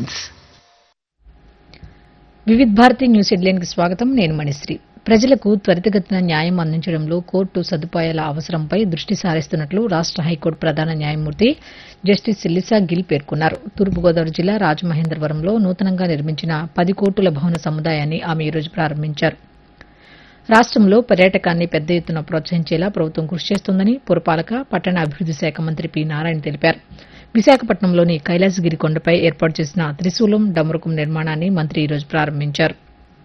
headlines. Vividh Bharati news హెడ్లైన్కి స్వాగతం నేను మణిశ్రీ ప్రజలకు త్వరితగతిన న్యాయం అందించడంలో కోర్టు సదుపాయాల అవసరంపై దృష్టి సారిస్తున్నట్లు రాష్ట హైకోర్టు ప్రధాన న్యాయమూర్తి జస్టిస్ లిసా గిల్ పేర్కొన్నారు తూర్పుగోదావరి జిల్లా రాజమహేంద్రవరంలో నూతనంగా నిర్మించిన పది కోర్టుల భవన సముదాయాన్ని ఆమె ఈరోజు ప్రారంభించారు రాష్టంలో పర్యాటకాన్ని పెద్ద ఎత్తున ప్రోత్సహించేలా ప్రభుత్వం కృషి చేస్తోందని పురపాలక పట్టణ అభివృద్ది శాఖ మంత్రి పి నారాయణ తెలిపారు విశాఖపట్నంలోని కైలాసగిరి కొండపై ఏర్పాటు చేసిన త్రిశూలం డమరుకం నిర్మాణాన్ని మంత్రి ఈరోజు ప్రారంభించారు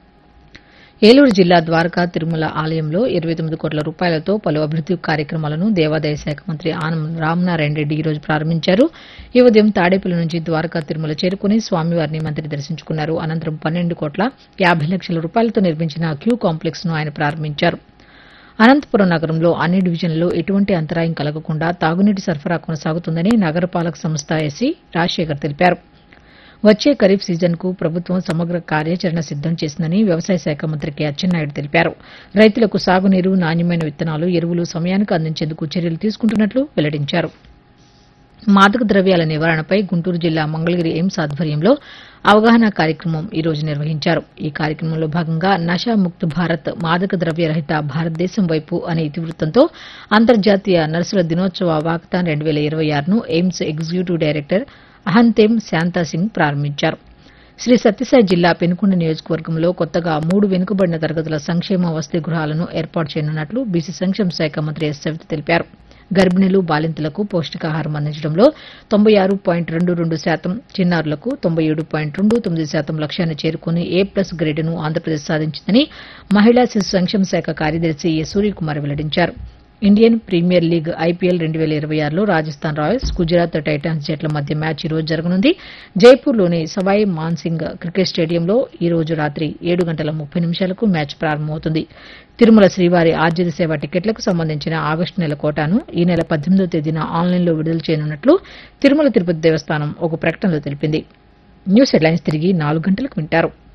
ఏలూరు జిల్లా ద్వారకా తిరుమల ఆలయంలో ఇరవై తొమ్మిది కోట్ల రూపాయలతో పలు అభివృద్ది కార్యక్రమాలను దేవాదాయ శాఖ మంత్రి ఆనం రామనారాయణ రెడ్డి ఈరోజు ప్రారంభించారు ఈ ఉదయం తాడేపల్లి నుంచి ద్వారకా తిరుమల చేరుకుని స్వామివారిని మంత్రి దర్శించుకున్నారు అనంతరం పన్నెండు కోట్ల యాభై లక్షల రూపాయలతో నిర్మించిన క్యూ కాంప్లెక్స్ ను ఆయన ప్రారంభించారు అనంతపురం నగరంలో అన్ని డివిజన్లలో ఎటువంటి అంతరాయం కలగకుండా తాగునీటి సరఫరా కొనసాగుతుందని నగరపాలక సంస్థ ఎస్సీ రాజశేఖర్ తెలిపారు వచ్చే ఖరీఫ్ సీజన్కు ప్రభుత్వం సమగ్ర కార్యాచరణ సిద్దం చేసిందని వ్యవసాయ శాఖ మంత్రి కె అచ్చెన్నాయుడు తెలిపారు రైతులకు సాగునీరు నాణ్యమైన విత్తనాలు ఎరువులు సమయానికి అందించేందుకు చర్యలు తీసుకుంటున్నట్లు వెల్లడించారు మాదక ద్రవ్యాల నివారణపై గుంటూరు జిల్లా మంగళగిరి ఎయిమ్స్ ఆధ్వర్యంలో అవగాహన కార్యక్రమం ఈ రోజు నిర్వహించారు ఈ కార్యక్రమంలో భాగంగా నషా ముక్త్ భారత్ మాదక ద్రవ్య రహిత భారతదేశం వైపు అనే ఇతివృత్తంతో అంతర్జాతీయ నర్సుల దినోత్సవ వాకథాన్ రెండు వేల ఇరవై ఆరును AIIMS executive director Ahanthem Shanta Singh ప్రారంభించారు శ్రీ సత్యసాయి జిల్లా పెనుకొండ నియోజకవర్గంలో కొత్తగా మూడు వెనుకబడిన తరగతుల సంక్షేమ వసతి గృహాలను ఏర్పాటు చేయనున్నట్లు బీసీ సంక్షేమ శాఖ మంత్రి ఎస్ సవిత తెలిపారు గర్భిణులు బాలింతలకు పౌష్టికాహారం అందించడంలో తొంభై ఆరు పాయింట్ రెండు రెండు శాతం చిన్నారులకు తొంభై ఏడు పాయింట్ రెండు తొమ్మిది శాతం లక్ష్యాన్ని చేరుకుని ఏ ప్లస్ గ్రేడ్ను ఆంధ్రప్రదేశ్ సాధించిందని మహిళా శిశు సంక్షేమ శాఖ కార్యదర్శి ఎ సూర్యకుమార్ వెల్లడించారు ఇండియన్ ప్రీమియర్ లీగ్ ఐపీఎల్ రెండు వేల ఇరవై ఆరులో రాజస్థాన్ రాయల్స్ గుజరాత్ టైటాన్స్ జట్ల మధ్య మ్యాచ్ ఈ రోజు జరగనుంది జైపూర్లోని సవాయ్ మాన్సింగ్ క్రికెట్ స్టేడియంలో ఈ రోజు రాత్రి ఏడు గంటల ముప్పై నిమిషాలకు మ్యాచ్ ప్రారంభమవుతుంది తిరుమల శ్రీవారి ఆర్జిత సేవ టికెట్లకు సంబంధించిన ఆగస్టు నెల కోటాను ఈ నెల పద్దెనిమిదో తేదీన ఆన్లైన్లో విడుదల చేయనున్నట్లు తిరుమల తిరుపతి దేవస్థానం ఒక ప్రకటనలో తెలిపింది న్యూస్ హెడ్లైన్స్ తిరిగి నాలుగు గంటలకు వింటారు